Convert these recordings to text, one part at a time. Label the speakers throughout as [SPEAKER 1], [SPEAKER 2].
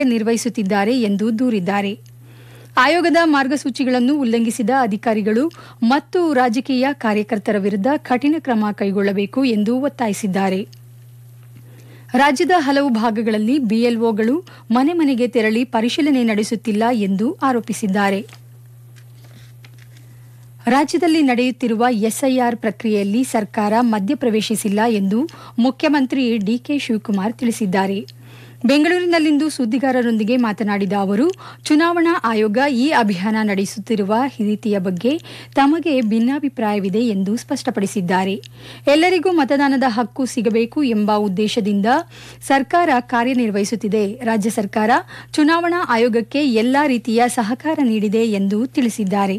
[SPEAKER 1] ನಿರ್ವಹಿಸುತ್ತಿದ್ದಾರೆ ಎಂದು ದೂರಿದ್ದಾರೆ ಆಯೋಗದ ಮಾರ್ಗಸೂಚಿಗಳನ್ನು ಉಲ್ಲಂಘಿಸಿದ ಅಧಿಕಾರಿಗಳು ಮತ್ತು ರಾಜಕೀಯ ಕಾರ್ಯಕರ್ತರ ವಿರುದ್ಧ ಕಠಿಣ ಕ್ರಮ ಕೈಗೊಳ್ಳಬೇಕು ಎಂದು ಒತ್ತಾಯಿಸಿದ್ದಾರೆ ರಾಜ್ಯದ ಹಲವು ಭಾಗಗಳಲ್ಲಿ ಬಿಎಲ್ಒಗಳು ಮನೆ ಮನೆಗೆ ತೆರಳಿ ಪರಿಶೀಲನೆ ನಡೆಸುತ್ತಿಲ್ಲ ಎಂದು ಆರೋಪಿಸಿದ್ದಾರೆ ರಾಜ್ಯದಲ್ಲಿ ನಡೆಯುತ್ತಿರುವ ಎಸ್ಐಆರ್ ಪ್ರಕ್ರಿಯೆಯಲ್ಲಿ ಸರ್ಕಾರ ಮಧ್ಯಪ್ರವೇಶಿಸಿಲ್ಲ ಎಂದು ಮುಖ್ಯಮಂತ್ರಿ ಡಿಕೆ ಶಿವಕುಮಾರ್ ತಿಳಿಸಿದ್ದಾರೆ ಬೆಂಗಳೂರಿನಲ್ಲಿಂದು ಸುದ್ದಿಗಾರರೊಂದಿಗೆ ಮಾತನಾಡಿದ ಅವರು ಚುನಾವಣಾ ಆಯೋಗ ಈ ಅಭಿಯಾನ ನಡೆಸುತ್ತಿರುವ ರೀತಿಯ ಬಗ್ಗೆ ತಮಗೆ ಭಿನ್ನಾಭಿಪ್ರಾಯವಿದೆ ಎಂದು ಸ್ಪಷ್ಟಪಡಿಸಿದ್ದಾರೆ ಎಲ್ಲರಿಗೂ ಮತದಾನದ ಹಕ್ಕು ಸಿಗಬೇಕು ಎಂಬ ಉದ್ದೇಶದಿಂದ ಸರ್ಕಾರ ಕಾರ್ಯನಿರ್ವಹಿಸುತ್ತಿದೆ ರಾಜ್ಯ ಸರ್ಕಾರ ಚುನಾವಣಾ ಆಯೋಗಕ್ಕೆ ಎಲ್ಲಾ ರೀತಿಯ ಸಹಕಾರ ನೀಡಿದೆ ಎಂದು ತಿಳಿಸಿದ್ದಾರೆ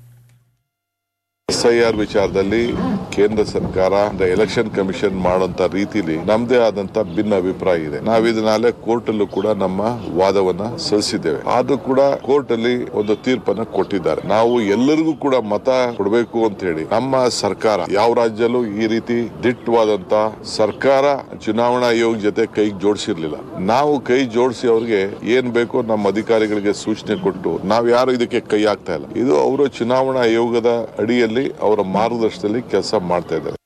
[SPEAKER 2] ಎಸ್ಐಆರ್ ವಿಚಾರದಲ್ಲಿ ಕೇಂದ್ರ ಸರ್ಕಾರ ಎಲೆಕ್ಷನ್ ಕಮಿಷನ್ ಮಾಡುವಂತ ರೀತಿಲಿ ನಮ್ದೇ ಆದಂತ ಭಿನ್ನ ಅಭಿಪ್ರಾಯ ಇದೆ ನಾವು ಇದನ್ನಾಲೆ ಕೋರ್ಟ್ ಅಲ್ಲೂ ಕೂಡ ನಮ್ಮ ವಾದವನ್ನ ಸಲ್ಲಿಸಿದ್ದೇವೆ ಆದ್ರೂ ಕೂಡ ಕೋರ್ಟ್ ಅಲ್ಲಿ ಒಂದು ತೀರ್ಪನ್ನ ಕೊಟ್ಟಿದ್ದಾರೆ ನಾವು ಎಲ್ಲರಿಗೂ ಕೂಡ ಮತ ಕೊಡಬೇಕು ಅಂತ ಹೇಳಿ ನಮ್ಮ ಸರ್ಕಾರ ಯಾವ ರಾಜ್ಯಲ್ಲೂ ಈ ರೀತಿ ದಿಟ್ಟವಾದಂತ ಸರ್ಕಾರ ಚುನಾವಣಾ ಆಯೋಗ ಜೊತೆ ಕೈ ಜೋಡಿಸಿರ್ಲಿಲ್ಲ ನಾವು ಕೈ ಜೋಡಿಸಿ ಅವ್ರಿಗೆ ಏನ್ ಬೇಕೋ ನಮ್ಮ ಅಧಿಕಾರಿಗಳಿಗೆ ಸೂಚನೆ ಕೊಟ್ಟು ನಾವು ಯಾರು ಇದಕ್ಕೆ ಕೈ ಹಾಕ್ತಾ ಇಲ್ಲ ಇದು ಅವರು ಚುನಾವಣಾ ಆಯೋಗದ ಅಡಿಯಲ್ಲಿ ಅವರ ಮಾರ್ಗದರ್ಶನದಲ್ಲಿ ಕೆಲಸ ಮಾಡ್ತಾ ಇದ್ದಾರೆ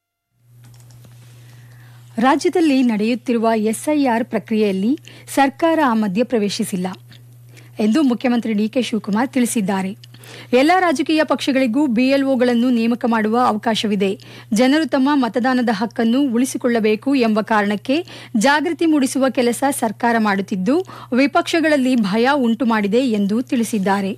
[SPEAKER 1] ರಾಜ್ಯದಲ್ಲಿ ನಡೆಯುತ್ತಿರುವ ಎಸ್ಐಆರ್ ಪ್ರಕ್ರಿಯೆಯಲ್ಲಿ ಸರ್ಕಾರ ಮಧ್ಯಪ್ರವೇಶಿಸಿಲ್ಲ ಎಂದು ಮುಖ್ಯಮಂತ್ರಿ ಡಿಕೆ ಶಿವಕುಮಾರ್ ತಿಳಿಸಿದ್ದಾರೆ ಎಲ್ಲ ರಾಜಕೀಯ ಪಕ್ಷಗಳಿಗೂ ಬಿಎಲ್ಒಗಳನ್ನು ನೇಮಕ ಮಾಡುವ ಅವಕಾಶವಿದೆ ಜನರು ತಮ್ಮ ಮತದಾನದ ಹಕ್ಕನ್ನು ಉಳಿಸಿಕೊಳ್ಳಬೇಕು ಎಂಬ ಕಾರಣಕ್ಕೆ ಜಾಗೃತಿ ಮೂಡಿಸುವ ಕೆಲಸ ಸರ್ಕಾರ ಮಾಡುತ್ತಿದ್ದು ವಿಪಕ್ಷಗಳಲ್ಲಿ ಭಯ ಉಂಟು ಮಾಡಿದೆ ಎಂದು ತಿಳಿಸಿದ್ದಾರೆ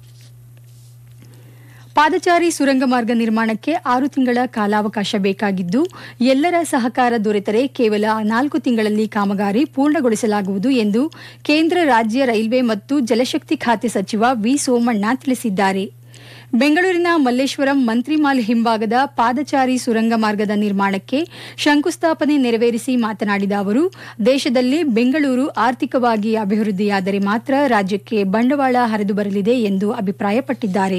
[SPEAKER 1] ಪಾದಚಾರಿ ಸುರಂಗ ಮಾರ್ಗ ನಿರ್ಮಾಣಕ್ಕೆ ಆರು ತಿಂಗಳ ಕಾಲಾವಕಾಶ ಬೇಕಾಗಿದ್ದು ಎಲ್ಲರ ಸಹಕಾರ ದೊರೆತರೆ ಕೇವಲ ನಾಲ್ಕು ತಿಂಗಳಲ್ಲಿ ಕಾಮಗಾರಿ ಪೂರ್ಣಗೊಳಿಸಲಾಗುವುದು ಎಂದು ಕೇಂದ್ರ ರಾಜ್ಯ ರೈಲ್ವೆ ಮತ್ತು ಜಲಶಕ್ತಿ ಖಾತೆ ಸಚಿವ ವಿ ಸೋಮಣ್ಣ ತಿಳಿಸಿದ್ದಾರೆ ಬೆಂಗಳೂರಿನ ಮಲ್ಲೇಶ್ವರಂ ಮಂತ್ರಿಮಾಲ್ ಹಿಂಭಾಗದ ಪಾದಚಾರಿ ಸುರಂಗ ಮಾರ್ಗದ ನಿರ್ಮಾಣಕ್ಕೆ ಶಂಕುಸ್ಥಾಪನೆ ನೆರವೇರಿಸಿ ಮಾತನಾಡಿದ ಅವರು ದೇಶದಲ್ಲಿ ಬೆಂಗಳೂರು ಆರ್ಥಿಕವಾಗಿ ಅಭಿವೃದ್ಧಿಯಾದರೆ ಮಾತ್ರ ರಾಜ್ಯಕ್ಕೆ ಬಂಡವಾಳ ಹರಿದು ಬರಲಿದೆ ಎಂದು ಅಭಿಪ್ರಾಯಪಟ್ಟಿದ್ದಾರೆ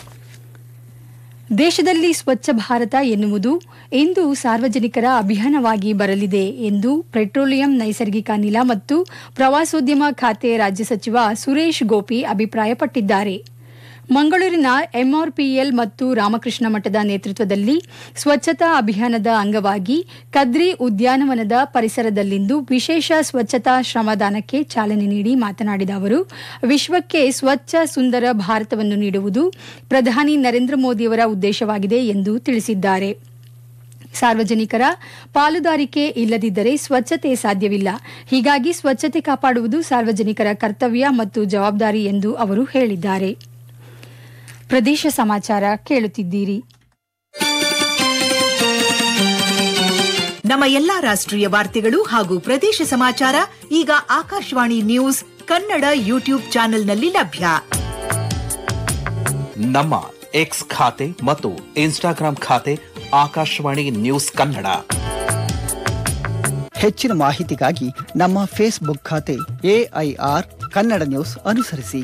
[SPEAKER 1] ದೇಶದಲ್ಲಿ ಸ್ವಚ್ಛ ಭಾರತ ಎನ್ನುವುದು ಇಂದು ಸಾರ್ವಜನಿಕರ ಅಭಿಯಾನವಾಗಿ ಬರಲಿದೆ ಎಂದು ಪೆಟ್ರೋಲಿಯಂ ನೈಸರ್ಗಿಕ ಅನಿಲ ಮತ್ತು ಪ್ರವಾಸೋದ್ಯಮ ಖಾತೆ ರಾಜ್ಯ ಸಚಿವ ಸುರೇಶ್ ಗೋಪಿ ಅಭಿಪ್ರಾಯಪಟ್ಟಿದ್ದಾರೆ ಮಂಗಳೂರಿನ ಎಂಆರ್ಪಿಎಲ್ ಮತ್ತು ರಾಮಕೃಷ್ಣ ಮಠದ ನೇತೃತ್ವದಲ್ಲಿ ಸ್ವಚ್ಛತಾ ಅಭಿಯಾನದ ಅಂಗವಾಗಿ ಕದ್ರಿ ಉದ್ಯಾನವನದ ಪರಿಸರದಲ್ಲಿಂದು ವಿಶೇಷ ಸ್ವಚ್ಛತಾ ಶ್ರಮದಾನಕ್ಕೆ ಚಾಲನೆ ನೀಡಿ ಮಾತನಾಡಿದ ಅವರು ವಿಶ್ವಕ್ಕೆ ಸ್ವಚ್ಛ ಸುಂದರ ಭಾರತವನ್ನು ನೀಡುವುದು ಪ್ರಧಾನಿ ನರೇಂದ್ರ ಮೋದಿಯವರ ಉದ್ದೇಶವಾಗಿದೆ ಎಂದು ತಿಳಿಸಿದ್ದಾರೆ ಸಾರ್ವಜನಿಕರ ಪಾಲುದಾರಿಕೆ ಇಲ್ಲದಿದ್ದರೆ ಸ್ವಚ್ಛತೆ ಸಾಧ್ಯವಿಲ್ಲ ಹೀಗಾಗಿ ಸ್ವಚ್ಛತೆ ಕಾಪಾಡುವುದು ಸಾರ್ವಜನಿಕರ ಕರ್ತವ್ಯ ಮತ್ತು ಜವಾಬ್ದಾರಿ ಎಂದು ಅವರು ಹೇಳಿದ್ದಾರೆ ಪ್ರದೇಶ ಸಮಾಚಾರ ಕೇಳುತ್ತಿದ್ದೀರಿ
[SPEAKER 3] ನಮ್ಮ ಎಲ್ಲಾ ರಾಷ್ಟ್ರೀಯ ವಾರ್ತೆಗಳು ಹಾಗೂ ಪ್ರದೇಶ ಸಮಾಚಾರ ಈಗ ಆಕಾಶವಾಣಿ ನ್ಯೂಸ್ ಕನ್ನಡ ಯೂಟ್ಯೂಬ್ ಚಾನೆಲ್ನಲ್ಲಿ ಲಭ್ಯ
[SPEAKER 4] ನಮ್ಮ ಎಕ್ಸ್ ಖಾತೆ ಮತ್ತು ಇನ್ಸ್ಟಾಗ್ರಾಂ ಖಾತೆ ಆಕಾಶವಾಣಿ ನ್ಯೂಸ್ ಕನ್ನಡ
[SPEAKER 5] ಹೆಚ್ಚಿನ ಮಾಹಿತಿಗಾಗಿ ನಮ್ಮ ಫೇಸ್ಬುಕ್ ಖಾತೆ ಎಐಆರ್ ಕನ್ನಡ ನ್ಯೂಸ್ ಅನುಸರಿಸಿ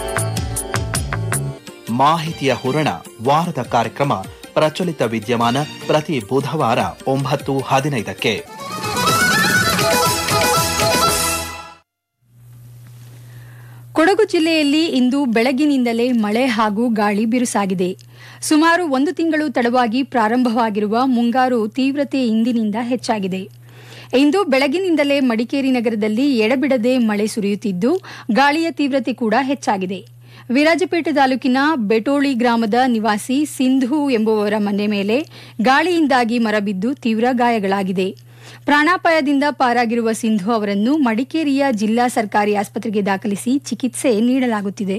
[SPEAKER 4] ಮಾಹಿತಿಯ ಹೂರಣ ವಾರದ ಕಾರ್ಯಕ್ರಮ ಪ್ರಚಲಿತ ವಿದ್ಯಮಾನ ಪ್ರತಿ ಬುಧವಾರ ಒಂಬತ್ತು ಹದಿನೈದಕ್ಕೆ
[SPEAKER 1] ಕೊಡಗು ಜಿಲ್ಲೆಯಲ್ಲಿ ಇಂದು ಬೆಳಗಿನಿಂದಲೇ ಮಳೆ ಹಾಗೂ ಗಾಳಿ ಬಿರುಸಾಗಿದೆ ಸುಮಾರು ಒಂದು ತಿಂಗಳು ತಡವಾಗಿ ಪ್ರಾರಂಭವಾಗಿರುವ ಮುಂಗಾರು ತೀವ್ರತೆ ಇಂದಿನಿಂದ ಹೆಚ್ಚಾಗಿದೆ ಇಂದು ಬೆಳಗಿನಿಂದಲೇ ಮಡಿಕೇರಿ ನಗರದಲ್ಲಿ ಎಡಬಿಡದೆ ಮಳೆ ಸುರಿಯುತ್ತಿದ್ದು ಗಾಳಿಯ ತೀವ್ರತೆ ಕೂಡ ಹೆಚ್ಚಾಗಿದೆ ವಿರಾಜಪೇಟೆ ತಾಲೂಕಿನ ಬೆಟೋಳಿ ಗ್ರಾಮದ ನಿವಾಸಿ ಸಿಂಧು ಎಂಬುವವರ ಮನೆ ಮೇಲೆ ಗಾಳಿಯಿಂದಾಗಿ ಮರ ಬಿದ್ದು ತೀವ್ರ ಗಾಯಗಳಾಗಿದೆ ಪ್ರಾಣಾಪಾಯದಿಂದ ಪಾರಾಗಿರುವ ಸಿಂಧು ಅವರನ್ನು ಮಡಿಕೇರಿಯ ಜಿಲ್ಲಾ ಸರ್ಕಾರಿ ಆಸ್ಪತ್ರೆಗೆ ದಾಖಲಿಸಿ ಚಿಕಿತ್ಸೆ ನೀಡಲಾಗುತ್ತಿದೆ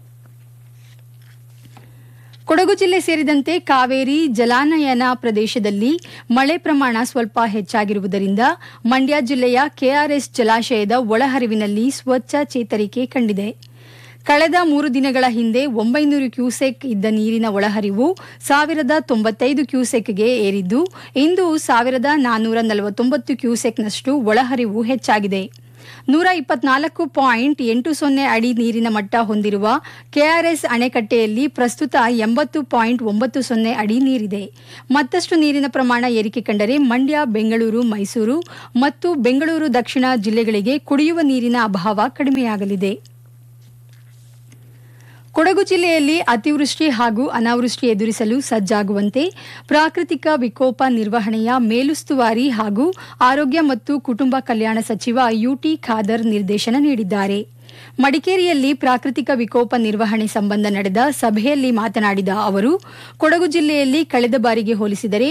[SPEAKER 1] ಕೊಡಗು ಜಿಲ್ಲೆ ಸೇರಿದಂತೆ ಕಾವೇರಿ ಜಲಾನಯನ ಪ್ರದೇಶದಲ್ಲಿ ಮಳೆ ಪ್ರಮಾಣ ಸ್ವಲ್ಪ ಹೆಚ್ಚಾಗಿರುವುದರಿಂದ ಮಂಡ್ಯ ಜಿಲ್ಲೆಯ ಕೆಆರ್ಎಸ್ ಜಲಾಶಯದ ಒಳಹರಿವಿನಲ್ಲಿ ಸ್ವಚ್ಛ ಚೇತರಿಕೆ ಕಂಡಿದೆ ಕಳೆದ ಮೂರು ದಿನಗಳ ಹಿಂದೆ ಒಂಬೈನೂರು ಕ್ಯೂಸೆಕ್ ಇದ್ದ ನೀರಿನ ಒಳಹರಿವು ಸಾವಿರದ ತೊಂಬತ್ತೈದು ಕ್ಯೂಸೆಕ್ಗೆ ಏರಿದ್ದು ಇಂದು ಸಾವಿರದ ನಾನ್ನೂರ ನಲವತ್ತೊಂಬತ್ತು ಕ್ಯೂಸೆಕ್ನಷ್ಟು ಒಳಹರಿವು ಹೆಚ್ಚಾಗಿದೆ ನೂರ ಇಪ್ಪತ್ನಾಲ್ಕು ಪಾಯಿಂಟ್ ಎಂಟು ಸೊನ್ನೆ ಅಡಿ ನೀರಿನ ಮಟ್ಟ ಹೊಂದಿರುವ ಕೆಆರ್ಎಸ್ ಅಣೆಕಟ್ಟೆಯಲ್ಲಿ ಪ್ರಸ್ತುತ ಎಂಬತ್ತು ಪಾಯಿಂಟ್ ಒಂಬತ್ತು ಸೊನ್ನೆ ಅಡಿ ನೀರಿದೆ ಮತ್ತಷ್ಟು ನೀರಿನ ಪ್ರಮಾಣ ಏರಿಕೆ ಕಂಡರೆ ಮಂಡ್ಯ ಬೆಂಗಳೂರು ಮೈಸೂರು ಮತ್ತು ಬೆಂಗಳೂರು ದಕ್ಷಿಣ ಜಿಲ್ಲೆಗಳಿಗೆ ಕುಡಿಯುವ ನೀರಿನ ಅಭಾವ ಕಡಿಮೆಯಾಗಲಿದೆ ಕೊಡಗು ಜಿಲ್ಲೆಯಲ್ಲಿ ಅತಿವೃಷ್ಟಿ ಹಾಗೂ ಅನಾವೃಷ್ಟಿ ಎದುರಿಸಲು ಸಜ್ಜಾಗುವಂತೆ ಪ್ರಾಕೃತಿಕ ವಿಕೋಪ ನಿರ್ವಹಣೆಯ ಮೇಲುಸ್ತುವಾರಿ ಹಾಗೂ ಆರೋಗ್ಯ ಮತ್ತು ಕುಟುಂಬ ಕಲ್ಯಾಣ ಸಚಿವ ಯುಟಿ ಖಾದರ್ ನಿರ್ದೇಶನ ನೀಡಿದ್ದಾರೆ ಮಡಿಕೇರಿಯಲ್ಲಿ ಪ್ರಾಕೃತಿಕ ವಿಕೋಪ ನಿರ್ವಹಣೆ ಸಂಬಂಧ ನಡೆದ ಸಭೆಯಲ್ಲಿ ಮಾತನಾಡಿದ ಅವರು ಕೊಡಗು ಜಿಲ್ಲೆಯಲ್ಲಿ ಕಳೆದ ಬಾರಿಗೆ ಹೋಲಿಸಿದರೆ